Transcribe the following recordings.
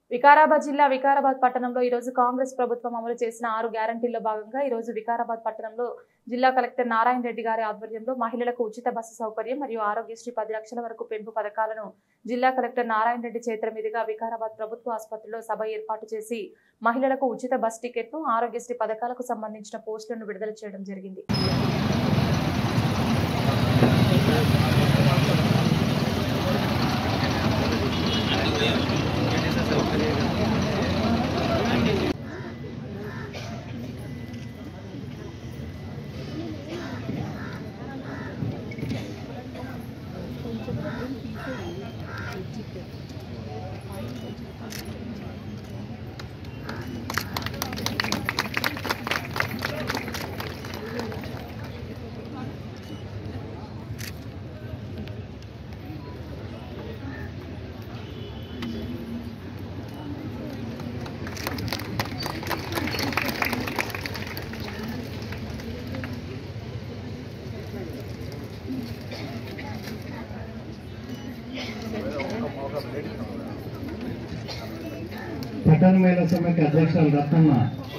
వికారాబాద్ జిల్లా వికారాబాద్ పట్టణంలో ఈ రోజు కాంగ్రెస్ ప్రభుత్వం అమలు చేసిన ఆరు గ్యారంటీల్లో భాగంగా ఈ రోజు వికారాబాద్ పట్టణంలో జిల్లా కలెక్టర్ నారాయణ రెడ్డి గారి ఆధ్వర్యంలో మహిళలకు ఉచిత బస్సు సౌకర్యం మరియు ఆరోగ్యశ్రీ పది లక్షల వరకు పెంపు పథకాలను జిల్లా కలెక్టర్ నారాయణ రెడ్డి చేతుల మీదుగా వికారాబాద్ ప్రభుత్వ ఆసుపత్రిలో సభ ఏర్పాటు చేసి మహిళలకు ఉచిత బస్ టికెట్ను ఆరోగ్యశ్రీ పథకాలకు సంబంధించిన పోస్టులను విడుదల చేయడం జరిగింది పట్టణ మహిళా సమైక్య అధ్యక్షురాలు రత్నమ్మ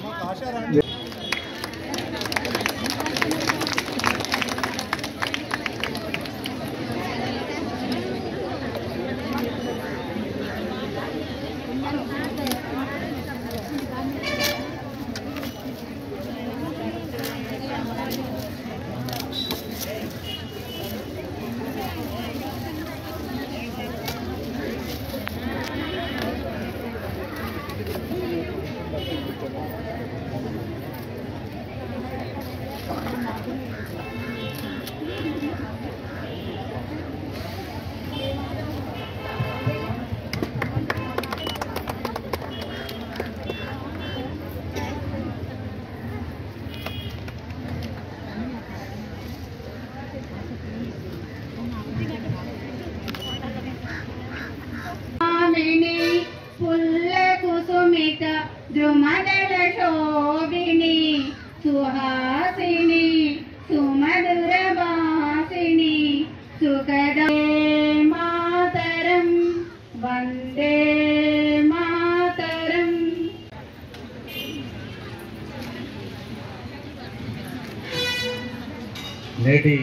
స్వామిని పుల్ల కుసుమిత ద్రుమదళ శోభిని సుహాసిని సుమధుర వాసిని సుఖదే మాతరం వందే మాతరం నేటి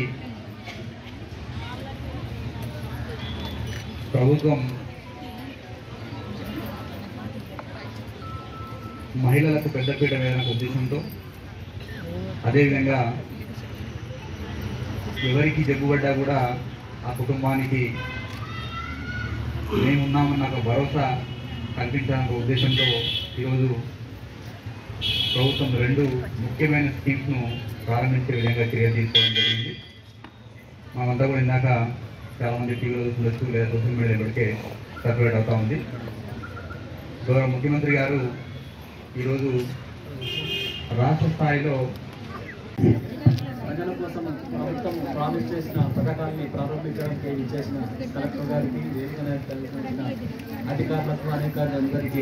ప్రభుత్వం మహిళలకు పెద్దపీట వేయాలనే ఉద్దేశంతో అదేవిధంగా ఎవరికి జబ్బుపడ్డా కూడా ఆ కుటుంబానికి మేమున్నామన్న ఒక భరోసా కల్పించాలన్న ఉద్దేశంతో ఈరోజు ప్రభుత్వం రెండు ముఖ్యమైన స్కీమ్స్ను ప్రారంభించే విధంగా చర్య తీసుకోవడం జరిగింది మనమంతా కూడా ఇందాక చాలామంది టీవీలో చూడొచ్చు లేదా సోషల్ మీడియా ఇప్పటికే సర్క్యులేట్ అవుతా ఉంది గౌరవ ముఖ్యమంత్రి గారు ఈరోజు రాష్ట్ర స్థాయిలో ప్రజల కోసం ప్రభుత్వం ప్రామిస్ చేసిన పథకాన్ని ప్రారంభించడానికి చేసిన కలెక్టర్ గారికి వేదిక నాయకులకు, అధికారులకు అధికారులందరికీ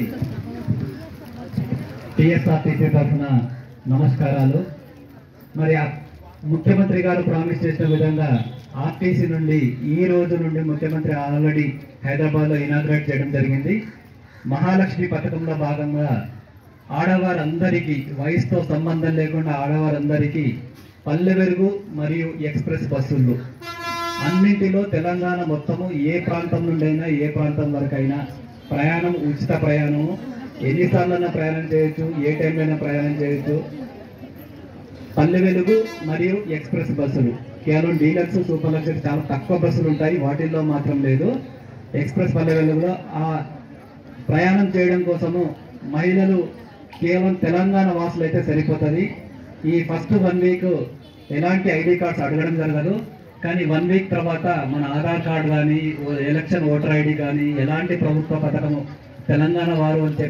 టీఎస్ఆర్టీసీ తరఫున నమస్కారాలు మరి ఆ ముఖ్యమంత్రి గారు ప్రామిస్ చేసిన విధంగా ఆర్టీసీ నుండి ఈ రోజు నుండి ముఖ్యమంత్రి ఆల్రెడీ హైదరాబాద్లో ఇనాగ్రేట్ చేయడం జరిగింది మహాలక్ష్మి పథకంలో భాగంగా ఆడవారందరికీ వయసుతో సంబంధం లేకుండా ఆడవారందరికీ పల్లె వెలుగు మరియు ఎక్స్ప్రెస్ బస్సులు అన్నింటిలో తెలంగాణ మొత్తము ఏ ప్రాంతం నుండైనా ఏ ప్రాంతం వరకైనా ప్రయాణం ఉచిత ప్రయాణము ఎన్నిసార్లైనా ప్రయాణం చేయొచ్చు ఏ టైంలో అయినా ప్రయాణం చేయొచ్చు పల్లె వెలుగు మరియు ఎక్స్ప్రెస్ బస్సులు కేవలం డీలక్స్ సూపర్ లగ్జరీ చాలా తక్కువ బస్సులు ఉంటాయి వాటిల్లో మాత్రం లేదు ఎక్స్ప్రెస్ పల్లె వెలుగులో ఆ ప్రయాణం చేయడం కోసము మహిళలు కేవలం తెలంగాణ వాసులు అయితే సరిపోతుంది ఈ ఫస్ట్ వన్ వీక్ ఎలాంటి ఐడి కార్డ్స్ అడగడం జరగదు కానీ వన్ వీక్ తర్వాత మన ఆధార్ కార్డ్ కానీ ఎలక్షన్ ఓటర్ ఐడి కానీ ఎలాంటి ప్రభుత్వ పథకము తెలంగాణ వారు అని చెప్పి